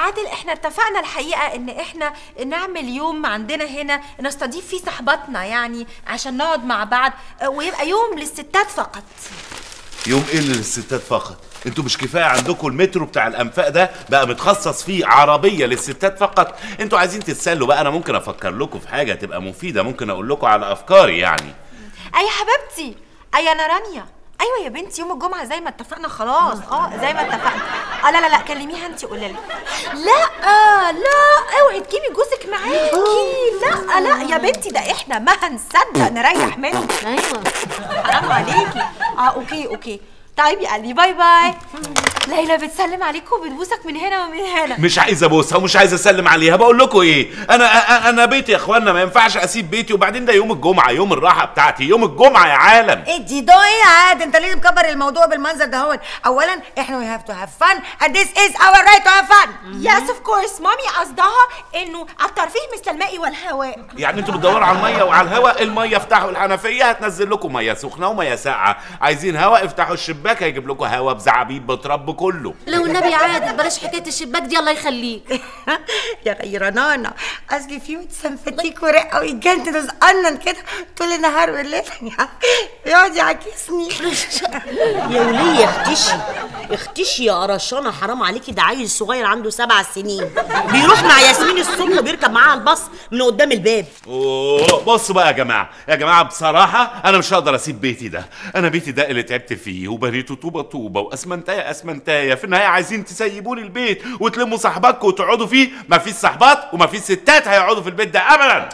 عادل احنا اتفقنا الحقيقه ان احنا نعمل يوم عندنا هنا نستضيف فيه صحباتنا يعني عشان نقعد مع بعض آه، ويبقى يوم للستات فقط يوم ايه اللي للستات فقط انتوا مش كفايه عندكم المترو بتاع الانفاق ده بقى متخصص فيه عربيه للستات فقط انتوا عايزين تتسلوا بقى انا ممكن افكر لكم في حاجه تبقى مفيده ممكن اقول لكم على افكاري يعني اي حبيبتي اي انا رانيا ايوه يا بنتي يوم الجمعه زي ما اتفقنا خلاص اه زي ما اتفقنا اه لا لا لا كلميها انت قولي لها لا لا اوعي تجيبي جوزك معاكي لا لا يا بنتي ده احنا ما هنصدق نريح منه ايوه حرام عليكي اه اوكي اوكي طيب يا قلبي باي باي ليلى بتسلم عليك وبتبوسك من هنا ومن هنا مش عايز ابوسها ومش عايز اسلم عليها بقول لكم ايه انا أ- انا بيتي يا اخوانا ما ينفعش اسيب بيتي وبعدين ده يوم الجمعه يوم الراحه بتاعتي يوم الجمعه يا عالم انتي ده ايه يا عاد انت ليه مكبر الموضوع بالمنظر ده هو اولا احنا we have to have fun and this is our right to have fun يس اوف كورس مامي قصدها انه الترفيه مثل الماء والهواء يعني انتوا بتدوروا على الميه وعلى الهواء الميه افتحوا الحنفيه هتنزل لكم ميه سخنه وميه ساقعه عايزين هواء افتحوا الشباك هيجيب لكم هواء بزعابيب بترب كله لو النبي عادل بلاش حكايه الشباك دي الله يخليك يا غيرانانا اصل في متسنفتيك ورقه ويتجنن وزقنن كده طول النهار والليل يقعد يعكسني يا ولية اختشي اختشي يا قرشانة حرام عليكي ده عيل صغير عنده سبع سنين بيروح مع ياسمين الصبح وبيركب معاها الباص من قدام الباب اوه بصوا بقى يا جماعه يا جماعه بصراحه انا مش هقدر اسيب بيتي ده انا بيتي ده اللي تعبت فيه وبنيته طوبه طوبه واسمنتايه اسمنتايه في النهايه عايزين تسيبوني البيت وتلموا صاحباتكم وتقعدوا فيه مفيش صاحبات ومفيش ستات هيقعدوا في البيت ده ابدا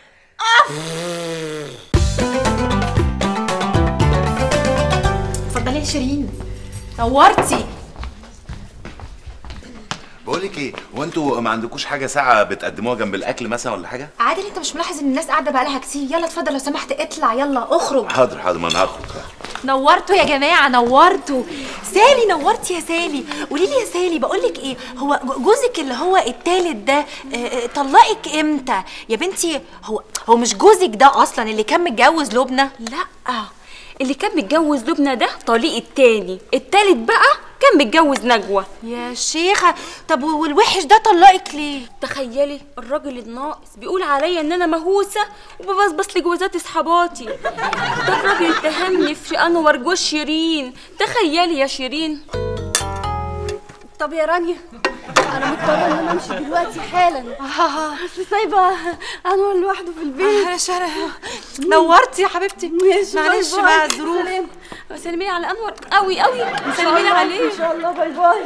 اتفضلي يا شيرين نورتي بقول لك ايه هو انتوا ما عندكوش حاجه ساعه بتقدموها جنب الاكل مثلا ولا حاجه عادل انت مش ملاحظ ان الناس قاعده بقالها كتير يلا اتفضل لو سمحت اطلع يلا اخرج حاضر حاضر ما انا هخرج نورتوا يا جماعه نورتوا سالي نورتي يا سالي قولي لي يا سالي بقول لك ايه هو ج- جوزك اللي هو التالت ده آه، آه، طلقك امتى يا بنتي هو هو مش جوزك ده اصلا اللي كان متجوز لبنى لا اللي كان متجوز لبنى ده طليق التاني التالت بقى كان متجوز نجوى يا شيخه طب والوحش ده طلقك ليه تخيلي الراجل الناقص بيقول عليا ان انا مهووسه وببصبص لجوازات اصحاباتي ده الراجل اتهمني في انور جوز شيرين تخيلي يا شيرين طب يا رانيا انا مضطره ان انا امشي دلوقتي حالا اصل سايبه انور لوحده في البيت آه، شرف نورتي يا حبيبتي ماشي معلش باي بقى باي. ظروف سلام. سلمي لي على انور قوي قوي إن شاء سلمي لي الله، عليه ان شاء الله باي باي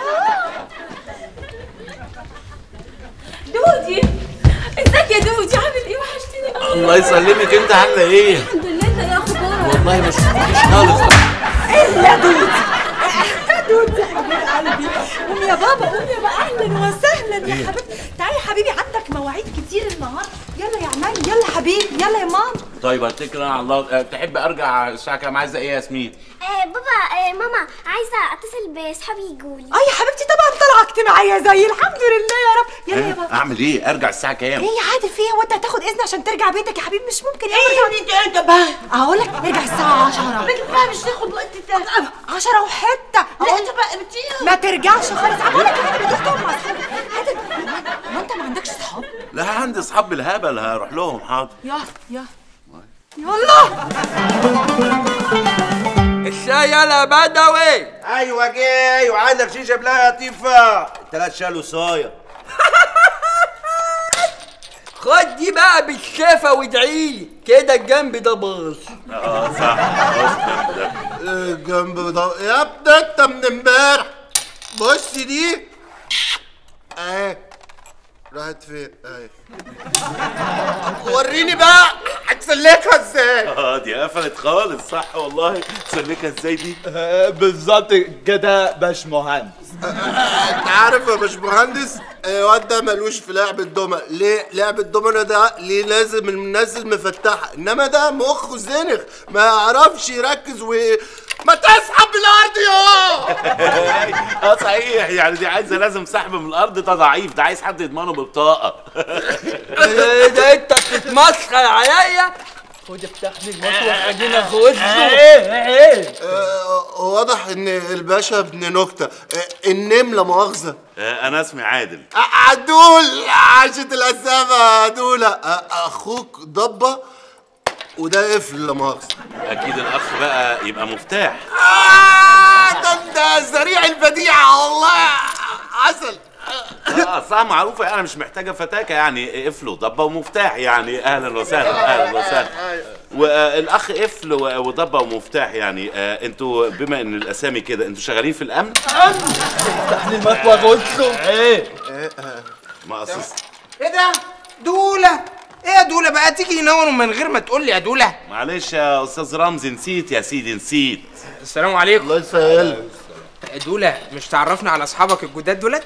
دودي ازيك يا دودي عامل ايه وحشتني قوي الله يسلمك انت عامله ايه الحمد لله انت ايه اخبارك والله مش مش خالص قوم يا بابا قوم يا بابا اهلا وسهلا يا حبيبتي تعالي يا حبيبي عندك مواعيد كتير النهارده يلا يا عماني يلا حبيبي يلا يا ماما طيب اتكل انا على الله أه، تحب ارجع الساعه كام عايزه ايه يا ياسمين آه بابا آه ماما عايزه اتصل باصحابي يجولي اه يا حبيبتي طبعا طلعه اجتماعيه زي الحمد لله يا رب يلا يا ها؟ بابا اعمل ايه ارجع الساعه كام ايه يا عادل في ايه هو انت هتاخد اذن عشان ترجع بيتك يا حبيبي مش ممكن ايه انت انت بقى اقول لك ارجع الساعه 10 بقى مش تاخد وقت تاني 10 وحته لا انت بقى بتيجي ما ترجعش خالص بقول لك انا بتروح تقعد مع اصحابك عادل هو انت ما عندكش صحاب لا عندي اصحاب بالهبل هروح لهم حاضر يلا يلا يلا الشاي يلا بدوي ايوه جاي وعندك شيشه بلا لطيفه ثلاث شالو صايا خد دي بقى بالشفا وادعيلي كده الجنب ده باظ اه صح خلاص ده الجنب ده يا ابني انت من امبارح بص دي اهي راحت فين اهي وريني بقى هتسلكها ازاي اه دي قفلت خالص صح والله تسلكها ازاي دي بالظبط كده باش مهندس انت عارف يا باشمهندس الواد ده ملوش في لعب الدومنة ليه لعب الدومنة ده ليه لازم الناس المفتحة انما ده مخه زنخ ما يعرفش يركز و ما تسحب بالارض يا اه صحيح يعني دي عايزه لازم سحب من الارض ده ضعيف ده عايز حد يضمنه ببطاقه ايه ده انت بتتمسخر عليا خد افتح لي المطوه خلينا اخش آه، واضح ان الباشا ابن نكته آه، النمله مؤاخذه آه، انا اسمي عادل آه، عدول عاشت الاسامه عدوله آه، اخوك ضبه وده قفل لا مؤاخذه اكيد الاخ بقى يبقى مفتاح آه، ده انت سريع البديعه والله عسل اه صح معروفه انا مش محتاجه فتاكه يعني قفل وضبه ومفتاح يعني اهلا وسهلا اهلا وسهلا والاخ قفل و- وضبه ومفتاح يعني آه، انتوا بما ان الاسامي كده انتوا شغالين في الامن افتح لي المطوه غصه ايه ما قصص ايه ده دولة ايه يا دولة بقى تيجي ينور من غير ما تقول لي يا دولة معلش يا استاذ رمزي نسيت يا سيدي نسيت السلام عليكم الله يسهلك دولة مش تعرفنا على اصحابك الجداد دولت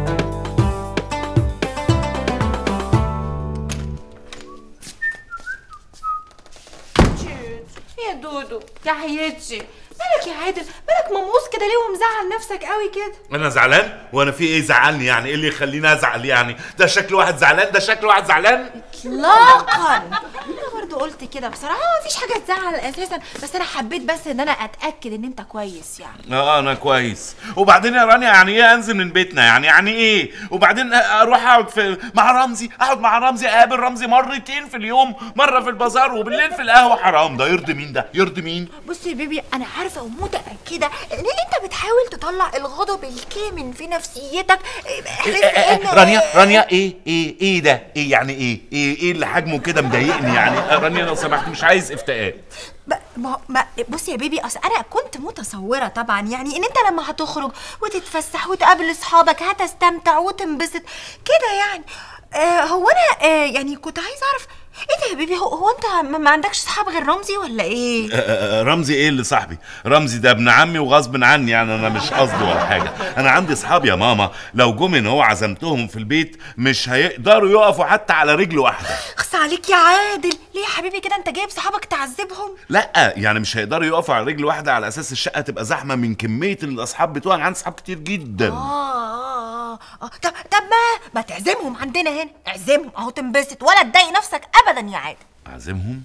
يا دودو يا حياتي مالك يا عادل مالك مموس كده ليه ومزعل نفسك قوي كده انا زعلان وانا في ايه زعلني يعني ايه اللي يخليني ازعل يعني ده شكل واحد زعلان ده شكل واحد زعلان اطلاقا انا برضو قلت كده بصراحه مفيش حاجه تزعل اساسا بس انا حبيت بس ان انا اتاكد ان انت كويس يعني اه انا كويس وبعدين يا رانيا يعني ايه انزل من بيتنا يعني يعني ايه وبعدين اروح اقعد في مع رمزي اقعد مع رمزي اقابل رمزي مرتين في اليوم مره في البازار وبالليل في القهوه حرام ده يرضي مين ده يرضي مين بص يا بيبي انا عارفه ومتاكده ان انت بتحاول تطلع الغضب الكامن في نفسيتك احس ان رانيا رانيا ايه ايه ايه ده ايه يعني ايه ايه ايه اللي حجمه كده مضايقني يعني آه، رانيا لو سمحت مش عايز افتئات ب- ما ما بص يا بيبي اصل انا كنت متصوره طبعا يعني ان انت لما هتخرج وتتفسح وتقابل اصحابك هتستمتع وتنبسط كده يعني آه هو انا آه يعني كنت عايز اعرف ايه ده يا بيبي هو, هو انت ما ما عندكش صحاب غير رمزي ولا ايه آه، آه، رمزي ايه اللي صاحبي رمزي ده ابن عمي وغصب عني يعني انا مش قصدي ولا حاجه انا عندي اصحاب يا ماما لو جم ان هو عزمتهم في البيت مش هيقدروا يقفوا حتى على رجل واحده خص عليك يا عادل ليه يا حبيبي كده انت جايب صحابك تعذبهم لا يعني مش هيقدروا يقفوا على رجل واحده على اساس الشقه تبقى زحمه من كميه الاصحاب بتوعي انا عندي اصحاب كتير جدا آه, آه, آه طب طب ما ما تعزمهم عندنا هنا اعزمهم اهو تنبسط ولا تضايق نفسك ابدا يا عادل اعزمهم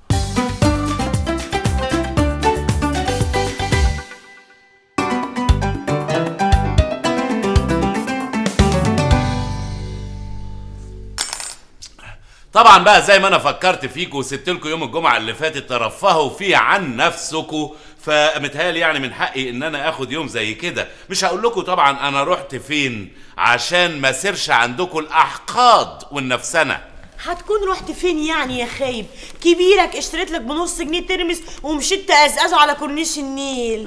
طبعا بقى زي ما انا فكرت فيكم وسبت لكم يوم الجمعه اللي فاتت ترفهوا فيه عن نفسكم فمتهيألي يعني من حقي ان انا اخد يوم زي كده مش هقول لكم طبعا انا رحت فين عشان ما سيرش عندكم الاحقاد والنفسنه هتكون رحت فين يعني يا خايب كبيرك اشتريت لك بنص جنيه ترمس ومشيت تقزقزه على كورنيش النيل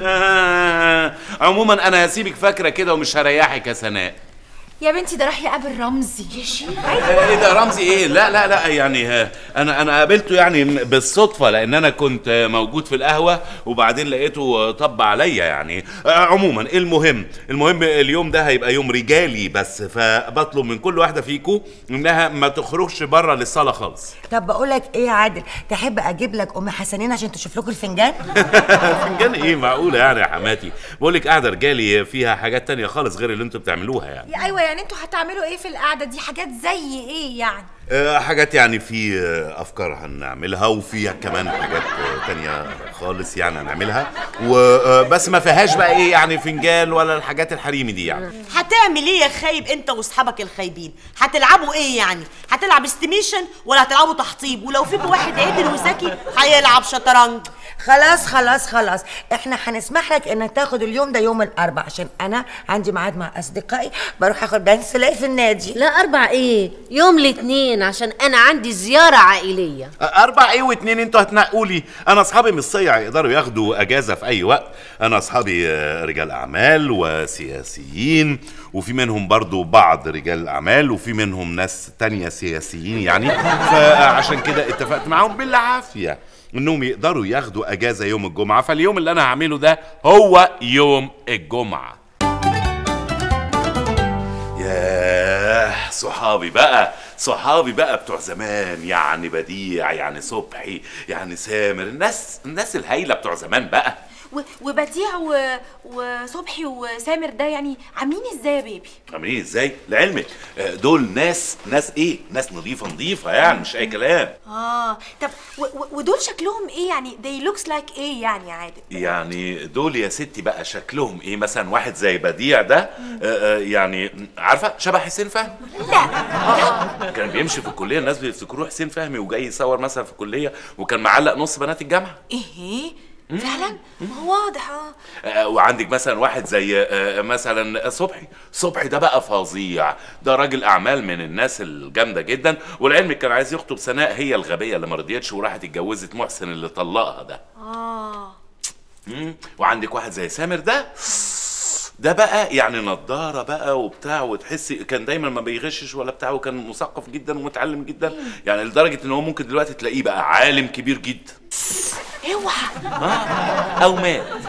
آه عموما انا هسيبك فاكره كده ومش هريحك يا سناء يا بنتي ده راح يقابل رمزي يا شيخ ايه ده رمزي ايه لا لا لا يعني آه، انا انا قابلته يعني بالصدفه لان انا كنت آه، موجود في القهوه وبعدين لقيته آه، طب عليا يعني آه، عموما المهم المهم اليوم ده هيبقى يوم رجالي بس فبطلب من كل واحده فيكم انها ما تخرجش بره للصاله خالص طب بقول لك ايه يا عادل تحب اجيب لك ام حسنين عشان تشوف لكم الفنجان فنجان ايه معقوله يعني يا حماتي بقول لك قاعده رجالي فيها حاجات تانية خالص غير اللي انتوا بتعملوها يعني يا ايوه يعني انتوا هتعملوا ايه في القعده دي حاجات زي ايه يعني آه، حاجات يعني في آه، افكار هنعملها وفي كمان حاجات آه، تانية خالص يعني هنعملها وبس ما فيهاش بقى ايه يعني فنجان ولا الحاجات الحريمي دي يعني هتعمل ايه يا خايب انت واصحابك الخايبين هتلعبوا ايه يعني هتلعب استيميشن ولا هتلعبوا تحطيب ولو فيكم واحد عدل وذكي هيلعب شطرنج خلاص خلاص خلاص احنا هنسمح لك انك تاخد اليوم ده يوم الاربع عشان انا عندي ميعاد مع اصدقائي بروح اخد بنسلاي في النادي لا اربع ايه يوم الاثنين عشان انا عندي زياره عائليه آه، اربع ايه واتنين انتوا هتنقوا لي انا اصحابي من الصيع يقدروا ياخدوا اجازه في اي وقت انا اصحابي آه، رجال اعمال وسياسيين وفي منهم برضو بعض رجال الاعمال وفي منهم ناس تانية سياسيين يعني فعشان كده اتفقت معاهم بالعافيه انهم يقدروا ياخدوا اجازه يوم الجمعه فاليوم اللي انا هعمله ده هو يوم الجمعه ياه صحابي بقى صحابي بقى بتوع زمان يعني بديع يعني صبحي يعني سامر الناس الناس الهايله بتوع زمان بقى و... وبديع و... وصبحي وسامر ده يعني عاملين ازاي يا بيبي عاملين ازاي لعلمك آه، دول ناس ناس ايه ناس نظيفه نظيفه يعني مش اي كلام اه طب و... و... ودول شكلهم ايه يعني they looks like ايه يعني يا عادل يعني دول يا ستي بقى شكلهم ايه مثلا واحد زي بديع ده آه، آه، يعني عارفه شبه حسين فهمي لا كان بيمشي في الكليه الناس بيفتكروه حسين فهمي وجاي يصور مثلا في الكليه وكان معلق نص بنات الجامعه ايه فعلا ما هو واضح اه آه، وعندك مثلا واحد زي آه، مثلا صبحي صبحي ده بقى فظيع ده راجل اعمال من الناس الجامده جدا والعلم كان عايز يخطب سناء هي الغبيه اللي ما رضيتش وراحت اتجوزت محسن اللي طلقها ده اه مم. وعندك واحد زي سامر ده ده بقى يعني نضاره بقى وبتاع وتحسي كان دايما ما بيغشش ولا بتاع وكان مثقف جدا ومتعلم جدا يعني لدرجه ان هو ممكن دلوقتي تلاقيه بقى عالم كبير جدا اوعى آه. او مات